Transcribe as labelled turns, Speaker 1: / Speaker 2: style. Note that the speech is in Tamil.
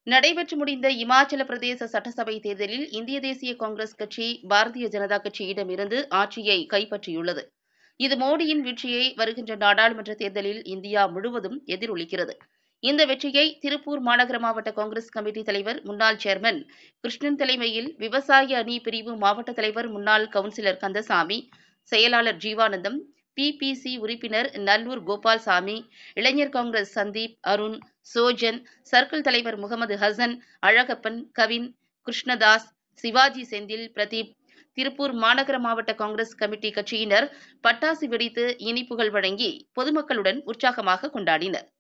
Speaker 1: நடைபெற்று முடிந்த இமாச்சல பிரதேச சட்டசபை தேர்தலில் இந்திய தேசிய காங்கிரஸ் கட்சி பாரதிய ஜனதா கட்சியிடமிருந்து ஆட்சியை கைப்பற்றியுள்ளது இது மோடியின் வெற்றியை வருகின்ற நாடாளுமன்ற தேர்தலில் இந்தியா முழுவதும் எதிரொலிக்கிறது இந்த வெற்றியை திருப்பூர் மாநகர மாவட்ட காங்கிரஸ் கமிட்டி தலைவர் முன்னாள் சேர்மன் கிருஷ்ணன் தலைமையில் விவசாய அணி பிரிவு மாவட்ட தலைவர் முன்னாள் கவுன்சிலர் கந்தசாமி செயலாளர் ஜீவானந்தம் பிபிசி உறுப்பினர் நல்லூர் கோபால்சாமி இளைஞர் காங்கிரஸ் சந்தீப் அருண் சோஜன் சர்க்கிள் தலைவர் முகமது ஹசன் அழகப்பன் கவின் கிருஷ்ணதாஸ் சிவாஜி செந்தில் பிரதீப் திருப்பூர் மாநகர மாவட்ட காங்கிரஸ் கமிட்டி கட்சியினர் பட்டாசு வெடித்து இனிப்புகள் வழங்கி பொதுமக்களுடன் உற்சாகமாக கொண்டாடினர்